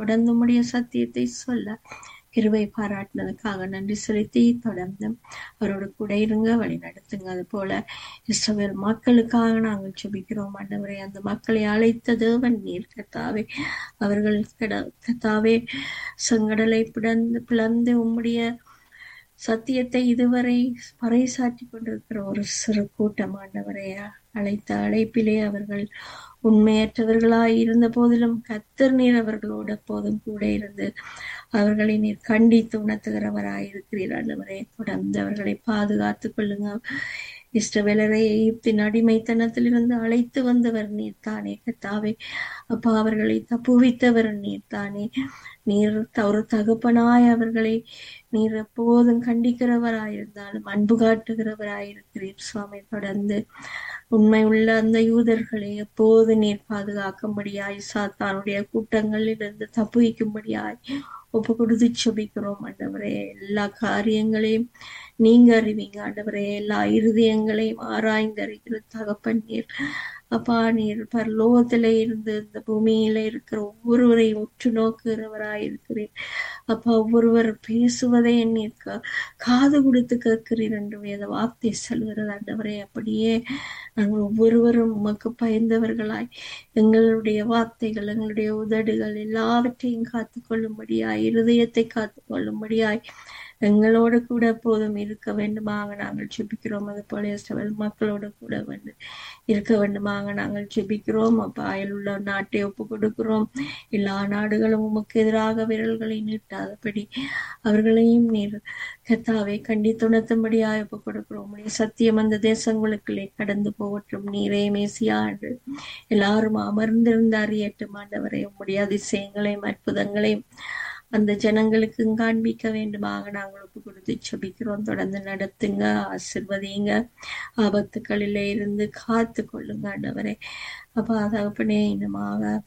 தொடர்ந்து உம்முடைய சத்தியத்தை சொல்ல கிருபை பாராட்டினதுக்காக நன்றி செலுத்தி தொடர்ந்து அவரோட கூட இருங்க வழி நடத்துங்க அது போல இஸ்ரவேல் மக்களுக்காக நாங்கள் ஜெபிக்கிறோம் ஆண்டவரே அந்த மக்களை அழைத்த தேவன் நீர் கத்தாவே அவர்கள் கட- கத்தாவே செங்கடலை பிளந்து பிளந்து உம்முடைய சத்தியத்தை இதுவரை பறைசாற்றி கொண்டிருக்கிற ஒரு சிறு கூட்டம் ஆண்டவரே அழைத்த அழைப்பிலே அவர்கள் உண்மையற்றவர்களாய் இருந்த போதிலும் கத்தர் நீர் அவர்களோடு எப்போதும் கூட இருந்து அவர்களை நீர் கண்டித்து உணர்த்துகிறவராய் இருக்கிறீர் ஆண்டவரே தொடர்ந்து அவர்களை பாதுகாத்துக் கொள்ளுங்க இஷ்டவேலரை எகிப்தின் அடிமைத்தனத்திலிருந்து அழைத்து வந்தவர் நீர் தானே கத்தாவே அப்பா அவர்களை தப்புவித்தவர் நீர் தானே நீர் த- ஒரு தகப்பனாய் அவர்களை நீர் எப்போதும் கண்டிக்கிறவராயிருந்தாலும் அன்பு காட்டுகிறவராயிருக்கிறீர் சுவாமி தொடர்ந்து உண்மை உள்ள அந்த யூதர்களை எப்போது நீர் பாதுகாக்கும்படியாய் சாத்தானுடைய கூட்டங்களிலிருந்து தப்புவிக்கும்படியாய் ஒப்பு கொடுத்து செபிக்கிறோம் ஆண்டவரே எல்லா காரியங்களையும் நீங்க அறிவீங்க ஆண்டவரே எல்லா இருதயங்களையும் ஆராய்ந்து அறிகிற தகப்பன் நீர் அப்பா நீர் பரலோகத்திலே இருந்து இந்த பூமியில இருக்கிற ஒவ்வொருவரையும் உற்று நோக்குகிறவராய் இருக்கிறீர் அப்பா ஒவ்வொருவர் பேசுவதை நீர் கா- காது கொடுத்து கேட்கிறீர் என்று வேத வார்த்தை சொல்கிறது ஆண்டவரே அப்படியே நாங்கள் ஒவ்வொருவரும் உமக்கு பயந்தவர்களாய் எங்களுடைய வார்த்தைகள் எங்களுடைய உதடுகள் எல்லாவற்றையும் காத்துக்கொள்ளும்படியாய் இருதயத்தை காத்துக்கொள்ளும்படியாய் எங்களோடு கூட எப்போதும் இருக்க வேண்டுமாக நாங்கள் ஜெபிக்கிறோம் அது போல இஸ்ரவேல் மக்களோடு கூட வந்து இருக்க வேண்டுமாக நாங்கள் ஜெபிக்கிறோம் அப்ப அயலுள்ள நாட்டை ஒப்பு கொடுக்கிறோம் எல்லா நாடுகளும் உமக்கு எதிராக விரல்களை நீட்டாதபடி அவர்களையும் நீர் கத்தாவை கண்டித்துணர்த்தும்படியாக ஒப்பு கொடுக்கிறோம் உம்முடைய சத்தியம் அந்த தேசங்களுக்குள்ளே கடந்து போகட்டும் நீரே மேசியா என்று எல்லாரும் அமர்ந்திருந்து அறியட்டும் ஆண்டவரே உம்முடைய அதிசயங்களையும் அற்புதங்களையும் அந்த ஜனங்களுக்கு காண்பிக்க வேண்டுமாக நாங்கள் ஒப்பு கொடுத்து செபிக்கிறோம் தொடர்ந்து நடத்துங்க ஆசிர்வதிங்க ஆபத்துக்களிலே இருந்து காத்து கொள்ளுங்க ஆண்டவரே அப்ப தகப்பனே இன்னமாக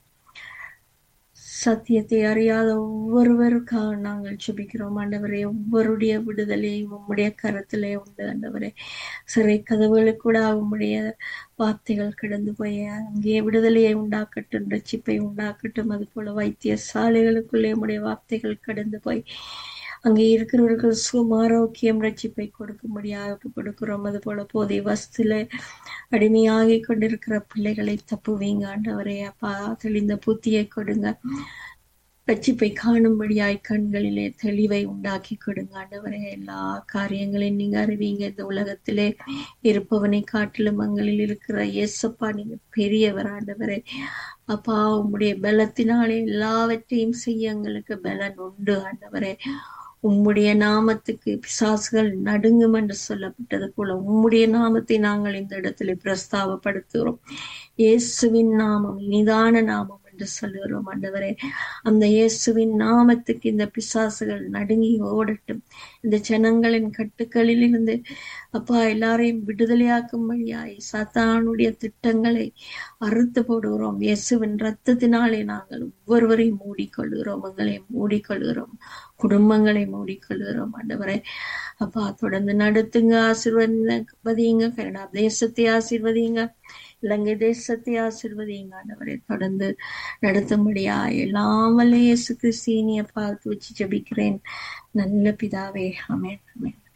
சத்தியத்தை அறியாத ஒவ்வொருவருக்காக நாங்கள் ஜெபிக்கிறோம் ஆண்டவரே ஒவ்வொருடைய விடுதலையும் உம்முடைய கரத்திலே உண்டு ஆண்டவரே சிறை கதவுகளுக்கு கூட உம்முடைய வார்த்தைகள் கடந்து போய் அங்கே விடுதலையை உண்டாக்கட்டும் ரட்சிப்பை உண்டாக்கட்டும் அது போல வைத்தியசாலைகளுக்குள்ளே உம்முடைய வார்த்தைகள் கடந்து போய் அங்கே இருக்கிறவர்கள் சுகம் ஆரோக்கியம் ரட்சிப்பை கொடுக்கும்படியாக ஒப்புக் கொடுக்கிறோம் அது போல போதை வஸ்துல அடிமையாகி கொண்டிருக்கிற பிள்ளைகளை தப்புவீங்க ஆண்டவரே அப்பா தெளிந்த புத்தியை கொடுங்க ரட்சிப்பை காணும்படியாய் கண்களிலே தெளிவை உண்டாக்கி கொடுங்க ஆண்டவரே எல்லா காரியங்களையும் நீங்க அறிவீங்க இந்த உலகத்திலே இருப்பவனை காட்டிலும் அங்களில் இருக்கிற இயேசப்பா நீங்க பெரியவர் ஆண்டவரே அப்பா உம்முடைய பலத்தினாலே எல்லாவற்றையும் செய்ய எங்களுக்கு பலன் உண்டு ஆண்டவரே உம்முடைய நாமத்துக்கு பிசாசுகள் நடுங்கும் என்று சொல்லப்பட்டது போல உம்முடைய நாமத்தை நாங்கள் இந்த இடத்துல பிரஸ்தாபப்படுத்துகிறோம் இயேசுவின் நாமம் இனிதான நாமம் என்று சொல்லுகிறோம் ஆண்டவரே அந்த இயேசுவின் நாமத்துக்கு இந்த பிசாசுகள் நடுங்கி ஓடட்டும் இந்த ஜனங்களின் கட்டுக்களில் இருந்து அப்பா எல்லாரையும் விடுதலையாக்கும்படியாய் சாத்தானுடைய திட்டங்களை அறுத்து போடுகிறோம் இயேசுவின் ரத்தத்தினாலே நாங்கள் ஒவ்வொருவரையும் மூடிக்கொள்கிறோம் எங்களை மூடிக்கொள்கிறோம் குடும்பங்களை மூடிக்கொள்கிறோம் ஆண்டவரே அப்பா தொடர்ந்து நடத்துங்க ஆசிர்வதிங்க கனடா தேசத்தை ஆசிர்வதிங்க இலங்கை தேசத்தை ஆசிர்வதிங்க ஆண்டவரை தொடர்ந்து நடத்தும்படியா எல்லாம் வல்ல இயேசு கிறிஸ்தீனிய பார்த்து வச்சு ஜெபிக்கிறேன் நல்ல பிதாவே ஆமென் ஆமென்